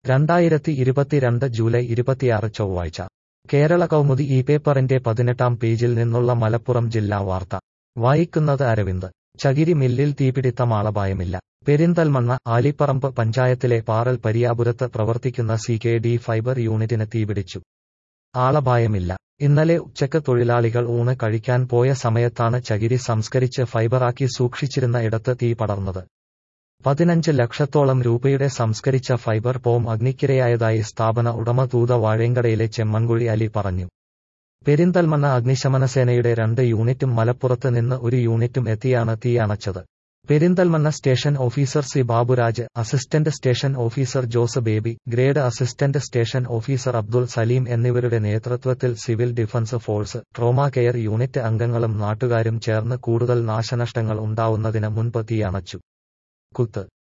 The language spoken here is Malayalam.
രണ്ടായിരത്തി ഇരുപത്തിരണ്ട് ജൂലൈ ഇരുപത്തിയാറ് ചൊവ്വാഴ്ച കേരള കൗമുദി ഈ പേപ്പറിന്റെ പതിനെട്ടാം പേജിൽ നിന്നുള്ള മലപ്പുറം ജില്ലാ വാർത്ത വായിക്കുന്നത് അരവിന്ദ് ചകിരി മില്ലിൽ തീപിടിത്തം ആളപായമില്ല പെരിന്തൽമണ്ണ ആലിപ്പറമ്പ് പഞ്ചായത്തിലെ പാറൽ പരിയാപുരത്ത് പ്രവർത്തിക്കുന്ന സി കെ ഡി ഫൈബർ യൂണിറ്റിന് തീപിടിച്ചു ആളപായമില്ല ഇന്നലെ ഉച്ചക്ക് തൊഴിലാളികൾ ഊണ് കഴിക്കാൻ പോയ സമയത്താണ് ചകിരി സംസ്കരിച്ച് ഫൈബറാക്കി സൂക്ഷിച്ചിരുന്ന ഇടത്ത് തീ പടർന്നത് പതിനഞ്ച് ലക്ഷത്തോളം രൂപയുടെ സംസ്കരിച്ച ഫൈബർ പോം അഗ്നിക്കിരയായതായി സ്ഥാപന ഉടമ തൂത വാഴേങ്കടയിലെ ചെമ്മൻകുഴി അലി പറഞ്ഞു പെരിന്തൽമണ്ണ അഗ്നിശമനസേനയുടെ രണ്ട് യൂണിറ്റും മലപ്പുറത്ത് നിന്ന് ഒരു യൂണിറ്റും എത്തിയാണ് തീ അണച്ചത് Perinthalmanna station officer C Baburaj assistant station officer Jose Baby grade assistant station officer Abdul Saleem എന്നിവരുടെ നേതൃത്വത്തിൽ civil defence force trauma care unit അംഗങ്ങളും നാട്ടുകാരും ചേർന്ന് കൂടുതൽ നാശനഷ്ടങ്ങൾ ഉണ്ടാവുന്നതിന് മുൻപ് തീ അണച്ചു കുത്ത്